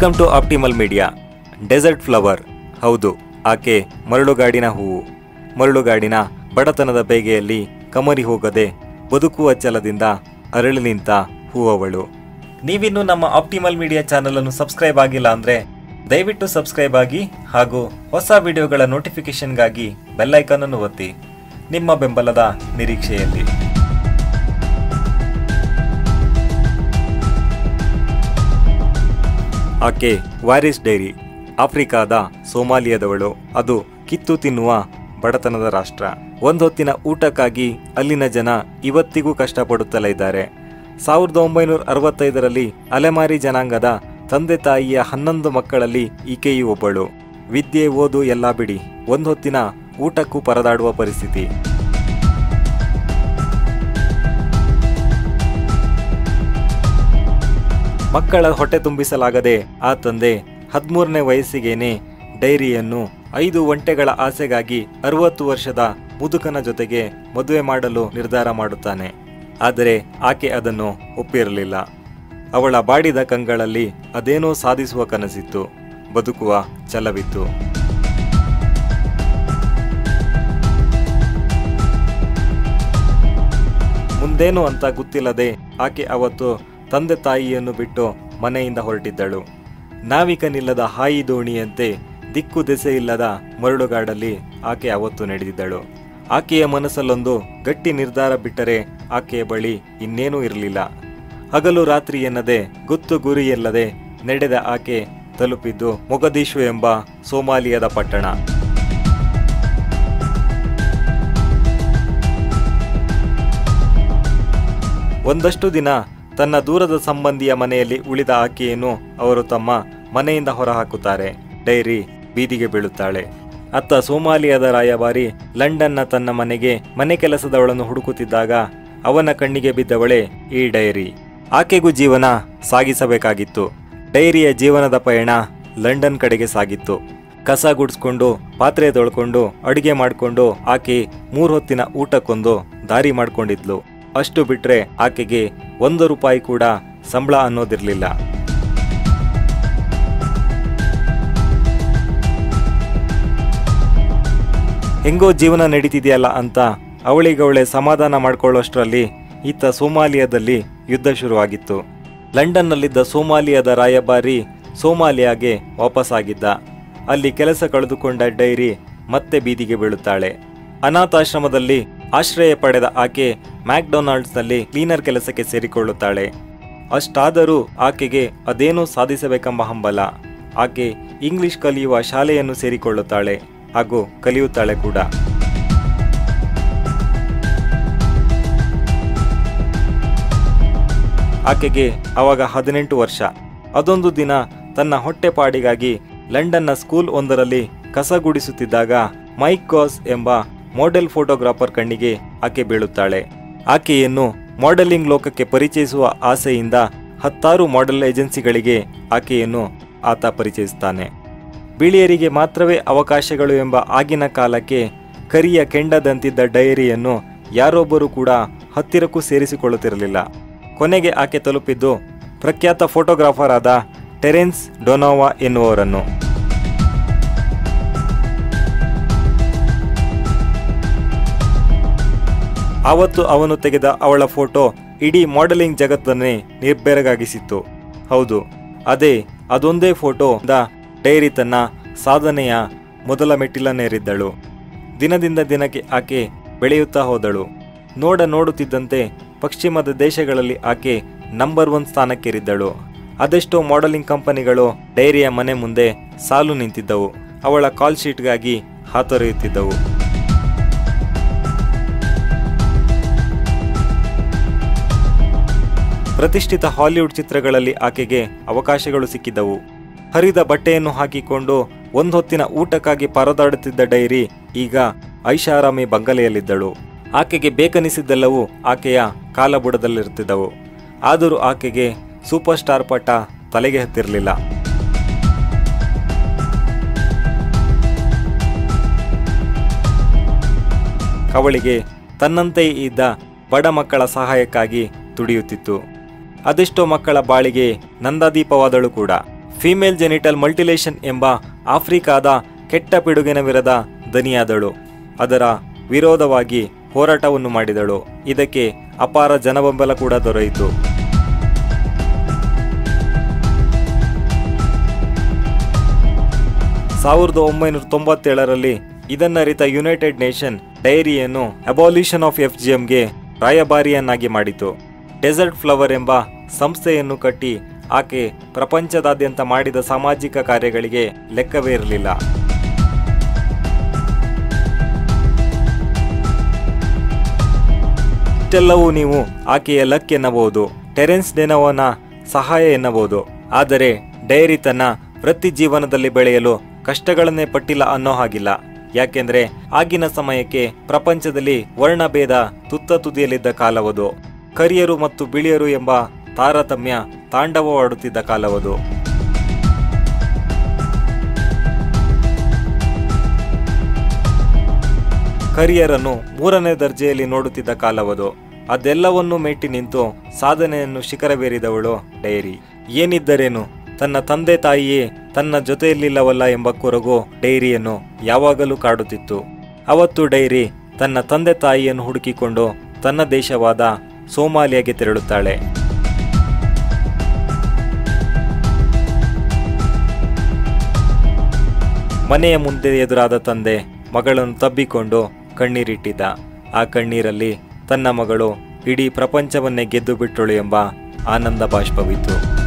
welcome to Optimal Media Desert Flower ಹೌದು ಆಕೆ ಮರಳುಗಾಡಿನ ಹೂವು ಮರಳುಗಾಡಿನ ಬಡತನದ ಬೇಗೆಯಲ್ಲಿ ಕಮರಿ ಹೋಗದೆ ಬದುಕುವ ಛಲದಿಂದ ಅರಳಿ ನಿಂತ ಹೂವವಳು ನೀವಿನ್ನು ನಮ್ಮ ಆಪ್ಟಿಮಲ್ ಮೀಡಿಯಾ ಚಾನಲ್ ಅನ್ನು ಸಬ್ಸ್ಕ್ರೈಬ್ ಆಗಿಲ್ಲ ಅಂದ್ರೆ ದಯವಿಟ್ಟು ಸಬ್ಸ್ಕ್ರೈಬ್ ಆಗಿ ಹಾಗೂ ಹೊಸ ವಿಡಿಯೋಗಳ ನೋಟಿಫಿಕೇಶನ್ಗಾಗಿ ಬೆಲ್ಲೈಕನ್ ಅನ್ನು ಒತ್ತಿ ನಿಮ್ಮ ಬೆಂಬಲದ ನಿರೀಕ್ಷೆಯಲ್ಲಿ ಆಕೆ ವಾರಿಸ್ ಡೈರಿ ಆಫ್ರಿಕಾದ ಸೋಮಾಲಿಯಾದವಳು ಅದು ಕಿತ್ತು ತಿನ್ನುವ ಬಡತನದ ರಾಷ್ಟ್ರ ಒಂದೊತ್ತಿನ ಊಟಕ್ಕಾಗಿ ಅಲ್ಲಿನ ಜನ ಇವತ್ತಿಗೂ ಕಷ್ಟಪಡುತ್ತಲೇ ಇದ್ದಾರೆ ಸಾವಿರದ ಒಂಬೈನೂರ ಅರವತ್ತೈದರಲ್ಲಿ ಅಲೆಮಾರಿ ಜನಾಂಗದ ತಂದೆ ತಾಯಿಯ ಹನ್ನೊಂದು ಮಕ್ಕಳಲ್ಲಿ ಈಕೆಯೂ ಒಬ್ಬಳು ವಿದ್ಯೆ ಓದು ಎಲ್ಲ ಬಿಡಿ ಒಂದೊತ್ತಿನ ಊಟಕ್ಕೂ ಪರದಾಡುವ ಪರಿಸ್ಥಿತಿ ಮಕ್ಕಳ ಹೊಟ್ಟೆ ತುಂಬಿಸಲಾಗದೆ ಆ ತಂದೆ ಹದಿಮೂರನೇ ವಯಸ್ಸಿಗೇನೆ ಡೈರಿಯನ್ನು ಐದು ಒಂಟೆಗಳ ಆಸೆಗಾಗಿ ಅರವತ್ತು ವರ್ಷದ ಮುದುಕನ ಜೊತೆಗೆ ಮದುವೆ ಮಾಡಲು ನಿರ್ಧಾರ ಮಾಡುತ್ತಾನೆ ಆದರೆ ಆಕೆ ಅದನ್ನು ಒಪ್ಪಿರಲಿಲ್ಲ ಅವಳ ಬಾಡಿದ ಕಂಗಳಲ್ಲಿ ಅದೇನೋ ಸಾಧಿಸುವ ಕನಸಿತ್ತು ಬದುಕುವ ಛಲವಿತ್ತು ಮುಂದೇನು ಅಂತ ಗೊತ್ತಿಲ್ಲದೆ ಆಕೆ ಅವತ್ತು ತಂದೆ ತಾಯಿಯನ್ನು ಬಿಟ್ಟು ಮನೆಯಿಂದ ಹೊರಟಿದ್ದಳು ನಾವಿಕನಿಲ್ಲದ ಹಾಯಿ ದೋಣಿಯಂತೆ ದಿಕ್ಕು ದೆಸೆ ಇಲ್ಲದ ಮರಳುಗಾಡಲ್ಲಿ ಆಕೆ ಅವತ್ತು ನಡೆದಿದ್ದಳು ಆಕೆಯ ಮನಸ್ಸಲ್ಲೊಂದು ಗಟ್ಟಿ ನಿರ್ಧಾರ ಬಿಟ್ಟರೆ ಆಕೆಯ ಬಳಿ ಇನ್ನೇನೂ ಇರಲಿಲ್ಲ ಹಗಲು ರಾತ್ರಿ ಎನ್ನದೆ ಗೊತ್ತು ಗುರಿ ಇಲ್ಲದೆ ನಡೆದ ಆಕೆ ತಲುಪಿದ್ದು ಮೊಗದೀಶು ಎಂಬ ಸೋಮಾಲಿಯಾದ ಪಟ್ಟಣ ಒಂದಷ್ಟು ದಿನ ತನ್ನ ದೂರದ ಸಂಬಂಧಿಯ ಮನೆಯಲ್ಲಿ ಉಳಿದ ಆಕೆಯನ್ನು ಅವರು ತಮ್ಮ ಮನೆಯಿಂದ ಹೊರಹಾಕುತ್ತಾರೆ ಡೈರಿ ಬೀದಿಗೆ ಬೀಳುತ್ತಾಳೆ ಅತ್ತ ಸೋಮಾಲಿಯಾದ ರಾಯಭಾರಿ ಲಂಡನ್ನ ತನ್ನ ಮನೆಗೆ ಮನೆ ಕೆಲಸದವಳನ್ನು ಹುಡುಕುತ್ತಿದ್ದಾಗ ಅವನ ಕಣ್ಣಿಗೆ ಬಿದ್ದವಳೇ ಈ ಡೈರಿ ಆಕೆಗೂ ಜೀವನ ಸಾಗಿಸಬೇಕಾಗಿತ್ತು ಡೈರಿಯ ಜೀವನದ ಪಯಣ ಲಂಡನ್ ಕಡೆಗೆ ಸಾಗಿತ್ತು ಕಸ ಗುಡಿಸ್ಕೊಂಡು ಪಾತ್ರೆ ತೊಳ್ಕೊಂಡು ಅಡುಗೆ ಮಾಡಿಕೊಂಡು ಆಕೆ ಮೂರು ಹೊತ್ತಿನ ಊಟಕ್ಕೊಂದು ದಾರಿ ಮಾಡ್ಕೊಂಡಿದ್ಲು ಅಷ್ಟು ಬಿಟ್ರೆ ಆಕೆಗೆ ಒಂದು ರೂಪಾಯಿ ಕೂಡ ಸಂಬಳ ಅನ್ನೋದಿರ್ಲಿಲ್ಲ ಹೆಂಗೋ ಜೀವನ ನಡೀತಿದೆಯಲ್ಲ ಅಂತ ಅವಳಿಗವಳೆ ಸಮಾಧಾನ ಮಾಡ್ಕೊಳ್ಳೋಷ್ಟರಲ್ಲಿ ಈತ ಸೋಮಾಲಿಯಾದಲ್ಲಿ ಯುದ್ಧ ಶುರುವಾಗಿತ್ತು ಲಂಡನ್ನಲ್ಲಿದ್ದ ಸೋಮಾಲಿಯಾದ ರಾಯಭಾರಿ ಸೋಮಾಲಿಯಾಗೆ ವಾಪಸ್ಸಾಗಿದ್ದ ಅಲ್ಲಿ ಕೆಲಸ ಕಳೆದುಕೊಂಡ ಡೈರಿ ಮತ್ತೆ ಬೀದಿಗೆ ಬೀಳುತ್ತಾಳೆ ಅನಾಥಾಶ್ರಮದಲ್ಲಿ ಆಶ್ರಯ ಪಡೆದ ಆಕೆ ಮ್ಯಾಕ್ಡೊನಾಲ್ಡ್ಸ್ನಲ್ಲಿ ಕ್ಲೀನರ್ ಕೆಲಸಕ್ಕೆ ಸೇರಿಕೊಳ್ಳುತ್ತಾಳೆ ಅಷ್ಟಾದರೂ ಆಕೆಗೆ ಅದೇನೋ ಸಾಧಿಸಬೇಕೆಂಬ ಹಂಬಲ ಆಕೆ ಇಂಗ್ಲಿಷ್ ಕಲಿಯುವ ಶಾಲೆಯನ್ನು ಸೇರಿಕೊಳ್ಳುತ್ತಾಳೆ ಹಾಗೂ ಕಲಿಯುತ್ತಾಳೆ ಕೂಡ ಆಕೆಗೆ ಅವಾಗ ಹದಿನೆಂಟು ವರ್ಷ ಅದೊಂದು ದಿನ ತನ್ನ ಹೊಟ್ಟೆಪಾಡಿಗಾಗಿ ಲಂಡನ್ನ ಸ್ಕೂಲ್ ಒಂದರಲ್ಲಿ ಕಸ ಗುಡಿಸುತ್ತಿದ್ದಾಗ ಮೈಕ್ ಕಾಸ್ ಎಂಬ ಮಾಡೆಲ್ ಫೋಟೋಗ್ರಾಫರ್ ಕಣ್ಣಿಗೆ ಆಕೆ ಬೀಳುತ್ತಾಳೆ ಆಕೆಯನ್ನು ಮಾಡೆಲಿಂಗ್ ಲೋಕಕ್ಕೆ ಪರಿಚಯಿಸುವ ಆಸೆಯಿಂದ ಹತ್ತಾರು ಮಾಡೆಲ್ ಏಜೆನ್ಸಿಗಳಿಗೆ ಆಕೆಯನ್ನು ಆತ ಪರಿಚಯಿಸುತ್ತಾನೆ ಬಿಳಿಯರಿಗೆ ಮಾತ್ರವೇ ಅವಕಾಶಗಳು ಎಂಬ ಆಗಿನ ಕಾಲಕ್ಕೆ ಕರಿಯ ಕೆಂಡದಂತಿದ್ದ ಡೈರಿಯನ್ನು ಯಾರೊಬ್ಬರೂ ಕೂಡ ಹತ್ತಿರಕ್ಕೂ ಸೇರಿಸಿಕೊಳ್ಳುತ್ತಿರಲಿಲ್ಲ ಕೊನೆಗೆ ಆಕೆ ತಲುಪಿದ್ದು ಪ್ರಖ್ಯಾತ ಫೋಟೋಗ್ರಾಫರ್ ಆದ ಟೆರೆನ್ಸ್ ಡೊನೋವಾ ಎನ್ನುವರನ್ನು ಆವತ್ತು ಅವನು ತೆಗೆದ ಅವಳ ಫೋಟೋ ಇಡೀ ಮಾಡೆಲಿಂಗ್ ಜಗತ್ತನ್ನೇ ನಿರ್ಬೆರಗಾಗಿಸಿತ್ತು ಹೌದು ಅದೇ ಅದೊಂದೇ ಫೋಟೋ ದ ಡೈರಿ ತನ್ನ ಸಾಧನೆಯ ಮೊದಲ ಮೆಟ್ಟಿಲನ್ನೇರಿದ್ದಳು ದಿನದಿಂದ ದಿನಕ್ಕೆ ಆಕೆ ಬೆಳೆಯುತ್ತಾ ಹೋದಳು ನೋಡ ನೋಡುತ್ತಿದ್ದಂತೆ ಪಶ್ಚಿಮದ ದೇಶಗಳಲ್ಲಿ ಆಕೆ ನಂಬರ್ ಒನ್ ಸ್ಥಾನಕ್ಕೇರಿದ್ದಳು ಅದೆಷ್ಟೋ ಮಾಡೆಲಿಂಗ್ ಕಂಪನಿಗಳು ಡೈರಿಯ ಮನೆ ಮುಂದೆ ಸಾಲು ನಿಂತಿದ್ದವು ಅವಳ ಕಾಲ್ ಶೀಟ್ಗಾಗಿ ಹಾತೊರೆಯುತ್ತಿದ್ದವು ಪ್ರತಿಷ್ಠಿತ ಹಾಲಿವುಡ್ ಚಿತ್ರಗಳಲ್ಲಿ ಆಕೆಗೆ ಅವಕಾಶಗಳು ಸಿಕ್ಕಿದ್ದವು ಹರಿದ ಬಟ್ಟೆಯನ್ನು ಹಾಕಿಕೊಂಡು ಒಂದೊತ್ತಿನ ಊಟಕ್ಕಾಗಿ ಪರದಾಡುತ್ತಿದ್ದ ಡೈರಿ ಈಗ ಐಷಾರಾಮಿ ಬಂಗಲೆಯಲ್ಲಿದ್ದಳು ಆಕೆಗೆ ಬೇಕನಿಸಿದ್ದೆಲ್ಲವೂ ಆಕೆಯ ಕಾಲಬುಡದಲ್ಲಿರುತ್ತಿದ್ದವು ಆದರೂ ಆಕೆಗೆ ಸೂಪರ್ ಸ್ಟಾರ್ ಪಟ್ಟ ತಲೆಗೆ ಹತ್ತಿರಲಿಲ್ಲ ಅವಳಿಗೆ ತನ್ನಂತೆಯೇ ಇದ್ದ ಬಡ ಮಕ್ಕಳ ಸಹಾಯಕ್ಕಾಗಿ ತುಡಿಯುತ್ತಿತ್ತು ಅದೆಷ್ಟೋ ಮಕ್ಕಳ ಬಾಳಿಗೆ ನಂದಾದೀಪವಾದಳು ಕೂಡ ಫಿಮೇಲ್ ಜೆನಿಟಲ್ ಮಲ್ಟಿಲೇಷನ್ ಎಂಬ ಆಫ್ರಿಕಾದ ಕೆಟ್ಟ ಪಿಡುಗಿನ ವಿರದ ದನಿಯಾದಳು ಅದರ ವಿರೋಧವಾಗಿ ಹೋರಾಟವನ್ನು ಮಾಡಿದಳು ಇದಕ್ಕೆ ಅಪಾರ ಜನಬೆಂಬಲ ಕೂಡ ದೊರೆಯಿತು ಸಾವಿರದ ಒಂಬೈನೂರ ತೊಂಬತ್ತೇಳರಲ್ಲಿ ಇದನ್ನರಿತ ಯುನೈಟೆಡ್ ನೇಷನ್ ಡೈರಿಯನ್ನು ಅಬಾಲಿಷನ್ ಆಫ್ ಎಫ್ ಗೆ ರಾಯಭಾರಿಯನ್ನಾಗಿ ಮಾಡಿತು ಡೆಸರ್ಟ್ ಫ್ಲವರ್ ಎಂಬ ಸಂಸ್ಥೆಯನ್ನು ಕಟ್ಟಿ ಆಕೆ ಪ್ರಪಂಚದಾದ್ಯಂತ ಮಾಡಿದ ಸಾಮಾಜಿಕ ಕಾರ್ಯಗಳಿಗೆ ಲೆಕ್ಕವೇ ಇರಲಿಲ್ಲ ಇಷ್ಟೆಲ್ಲವೂ ನೀವು ಆಕೆಯ ಲಕ್ ಎನ್ನಬಹುದು ಟೆರೆನ್ಸ್ ಡೆನೋವನ ಸಹಾಯ ಎನ್ನಬಹುದು ಆದರೆ ಡೈರಿ ತನ್ನ ವೃತ್ತಿ ಜೀವನದಲ್ಲಿ ಬೆಳೆಯಲು ಕಷ್ಟಗಳನ್ನೇ ಪಟ್ಟಿಲ್ಲ ಅನ್ನೋ ಹಾಗಿಲ್ಲ ಯಾಕೆಂದ್ರೆ ಆಗಿನ ಸಮಯಕ್ಕೆ ಪ್ರಪಂಚದಲ್ಲಿ ವರ್ಣಭೇದ ತುತ್ತ ತುದಿಯಲ್ಲಿದ್ದ ಕಾಲವದು ಕರಿಯರು ಮತ್ತು ಬಿಳಿಯರು ಎಂಬ ತಾರತಮ್ಯ ತಾಂಡವವಾಡುತ್ತಿದ್ದ ಕಾಲವದು ಕರಿಯರನ್ನು ಮೂರನೇ ದರ್ಜೆಯಲ್ಲಿ ನೋಡುತ್ತಿದ್ದ ಕಾಲವದು ಅದೆಲ್ಲವನ್ನೂ ಮೆಟ್ಟಿ ನಿಂತು ಸಾಧನೆಯನ್ನು ಶಿಖರವೇರಿದವಳು ಡೈರಿ ಏನಿದ್ದರೇನು ತನ್ನ ತಂದೆ ತಾಯಿಯೇ ತನ್ನ ಜೊತೆಯಲ್ಲಿಲ್ಲವಲ್ಲ ಎಂಬ ಕೊರಗು ಡೈರಿಯನ್ನು ಯಾವಾಗಲೂ ಕಾಡುತ್ತಿತ್ತು ಅವತ್ತು ಡೈರಿ ತನ್ನ ತಂದೆ ತಾಯಿಯನ್ನು ಹುಡುಕಿಕೊಂಡು ತನ್ನ ದೇಶವಾದ ಸೋಮಾಲಿಯಾಗೆ ತೆರಳುತ್ತಾಳೆ ಮನೆಯ ಮುಂದೆ ಎದುರಾದ ತಂದೆ ಮಗಳನ್ನು ತಬ್ಬಿಕೊಂಡು ಕಣ್ಣೀರಿಟ್ಟಿದ್ದ ಆ ಕಣ್ಣೀರಲ್ಲಿ ತನ್ನ ಮಗಳು ಇಡೀ ಪ್ರಪಂಚವನ್ನೇ ಗೆದ್ದು ಬಿಟ್ಟಳು ಎಂಬ ಆನಂದ ಬಾಷ್ಪವಿತ್ತು